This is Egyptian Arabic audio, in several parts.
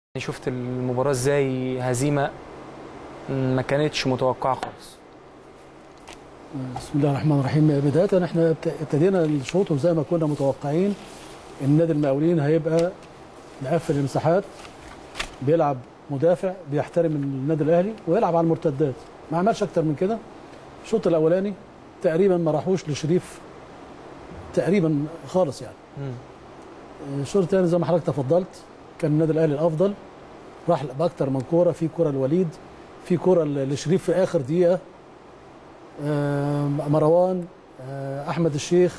شفت المباراة ازاي هزيمة ما كانتش متوقعة خالص بسم الله الرحمن الرحيم بداية احنا ابتدينا الشوط وزي ما كنا متوقعين النادي المقاولين هيبقى مقفل المساحات بيلعب مدافع بيحترم النادي الاهلي ويلعب على المرتدات ما عملش اكتر من كده الشوط الاولاني تقريبا ما راحوش لشريف تقريبا خالص يعني مم. الشوط الثاني زي ما حضرتك تفضلت كان النادي الاهلي الافضل راح باكتر من كوره في كوره الوليد في كوره لشريف في اخر دقيقه آه، مروان آه، احمد الشيخ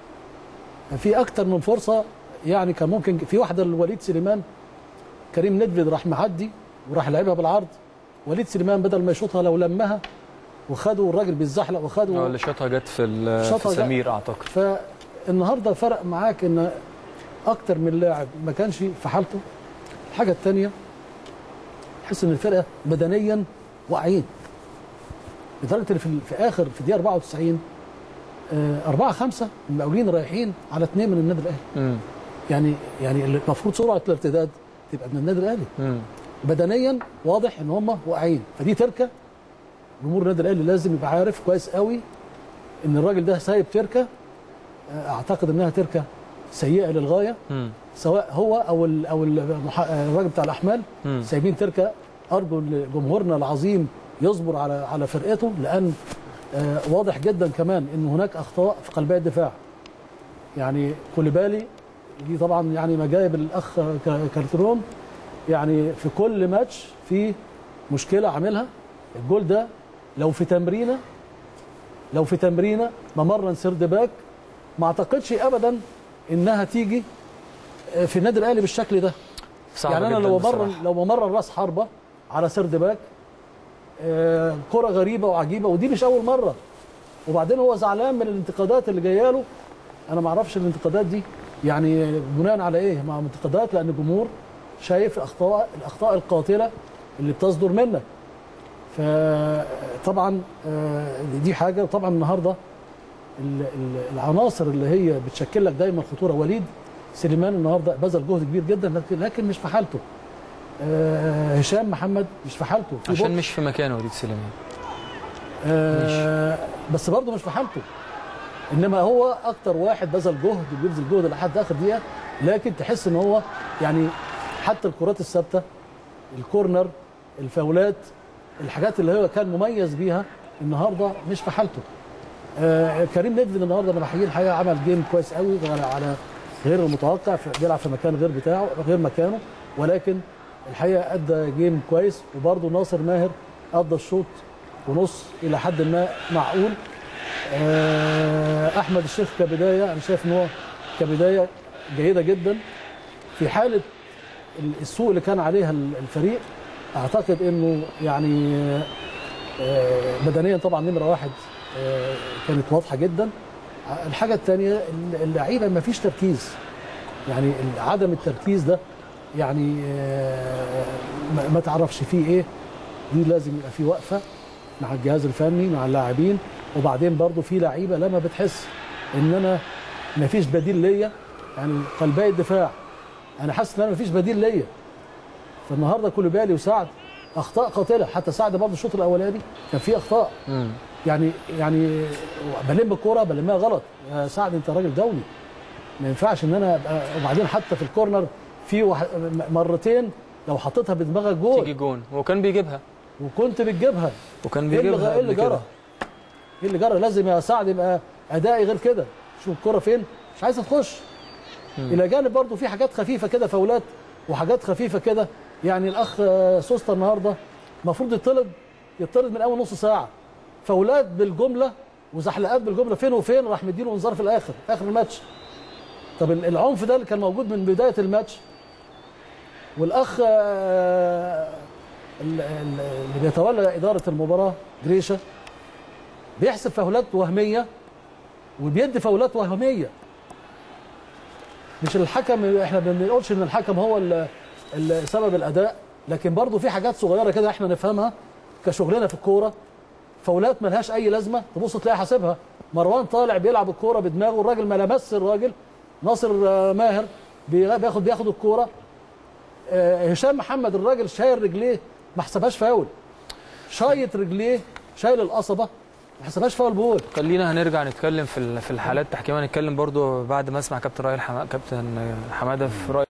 في اكتر من فرصه يعني كان ممكن في واحده لوليد سليمان كريم ندفد راح معدي وراح لعبها بالعرض وليد سليمان بدل ما يشوطها لو لمها وخدوا الراجل بيتزحلق اه وخدوا اللي شاطها جت في, ال- في شاطها جت. سمير اعتقد فالنهارده فرق معاك ان اكتر من لاعب ما كانش في حالته الحاجه الثانيه تحس ان الفرقه بدنيا واقعين لدرجه ان في, في اخر في دقيقه 94 آه، أربعة خمسة المقاولين رايحين على اثنين من النادي الأهلي مم. يعني يعني المفروض سرعة الارتداد تبقى من النادي الأهلي مم. بدنيا واضح ان هم واقعين فدي تركه جمهور النادي الاهلي لازم يبقى عارف كويس قوي ان الراجل ده سايب تركه آه، اعتقد انها تركه سيئه للغايه مم. سواء هو او ال او المح... الراجل بتاع الاحمال مم. سايبين تركه ارجو ان جمهورنا العظيم يصبر على على فرقته لان آه، واضح جدا كمان ان هناك اخطاء في قلبي الدفاع يعني كوليبالي دي طبعا يعني مجايب الاخ ك- كارترون يعني في كل ماتش في مشكله عاملها الجول ده لو في تمرينه لو في تمرينه ممرا سيرد باك ما اعتقدش ابدا انها تيجي آه، في النادي الاهلي بالشكل ده صعبة يعني انا جداً لو مر بصراحة. لو ممرر راس حربه على سيرد باك آه، كرة غريبة وعجيبة ودي مش أول مرة وبعدين هو زعلان من الانتقادات اللي جايه له أنا ما أعرفش الانتقادات دي يعني بناء على إيه؟ مع انتقادات لأن الجمهور شايف الأخطاء الأخطاء القاتلة اللي بتصدر منك فطبعا آه، دي حاجة وطبعا النهاردة ال- ال- العناصر اللي هي بتشكل لك دايما خطورة وليد سليمان النهارده بذل جهد كبير جدا لكن لكن مش في حالته آه، هشام محمد مش في حالته في عشان بطء. مش في مكانه وليد سليمان آه بس برضه مش في حالته انما هو اكتر واحد بذل جهد وبيبذل جهد لحد اخر دقيقه لكن تحس ان هو يعني حتى الكرات الثابته الكورنر الفاولات الحاجات اللي هو كان مميز بيها النهارده مش في حالته آه كريم ندفد النهارده انا بحييه الحقيقه عمل جيم كويس قوي على على غير المتوقع في- بيلعب في مكان غير بتاعه غير مكانه ولكن الحقيقه ادى جيم كويس وبرضه ناصر ماهر ادى الشوط ونص الى حد ما معقول آه، احمد الشيخ كبدايه انا شايف ان هو كبدايه جيده جدا في حاله السوء اللي كان عليها الفريق اعتقد انه يعني آه، بدنيا طبعا نمره واحد آه، كانت واضحه جدا الحاجه الثانيه اللعيبه ما فيش تركيز يعني عدم التركيز ده يعني آه، ما- ما تعرفش فيه ايه دي لازم يبقى في وقفه مع الجهاز الفني مع اللاعبين وبعدين برضو في لعيبه لما بتحس ان انا ما فيش بديل ليا يعني قلبي الدفاع انا حاسس ان انا ما فيش بديل ليا فالنهارده كولوبالي وسعد اخطاء قاتله حتى سعد برضو الشوط الاولاني كان فيه اخطاء مم. يعني يعني بلم الكوره بلمها غلط يا سعد انت راجل دولي ما ينفعش ان انا ابقى وبعدين حتى في الكورنر في واحد- مرتين لو حطيتها بدماغك تيجي جول جون هو كان بيجيبها وكنت بتجيبها وكان ايه اللي بيجيبها ايه اللي قبل كده. جرى؟ ايه اللي جرى؟ لازم يا سعد يبقى ادائي غير كده شوف الكرة فين مش عايزه تخش الى جانب برضو في حاجات خفيفه كده فاولات وحاجات خفيفه كده يعني الاخ آه، سوسته النهارده المفروض يطرد يطرد من اول نص ساعه فاولات بالجمله وزحلقات بالجمله فين وفين راح مديله انذار في الاخر في اخر الماتش طب ال- العنف ده اللي كان موجود من بدايه الماتش والاخ آه، ال- ال- اللي بيتولى اداره المباراه جريشه بيحسب فاولات وهميه وبيدي فاولات وهميه مش الحكم احنا ما بنقولش ان الحكم هو ال- ال- سبب الاداء لكن برضه في حاجات صغيره كده احنا نفهمها كشغلنا في الكوره فاولات ملهاش اي لازمه تبص تلاقي حاسبها مروان طالع بيلعب الكوره بدماغه الراجل ما لمس الراجل ناصر آه، ماهر بي- بياخد بياخد الكوره آه، هشام محمد الراجل شايل رجليه ما حسبهاش فاول شايط رجليه شايل القصبه ما حسبهاش فاول بول خلينا هنرجع نتكلم في ال- في الحالات التحكيميه هنتكلم برضو بعد ما اسمع كابتن رائل حما... كابتن حماده في راي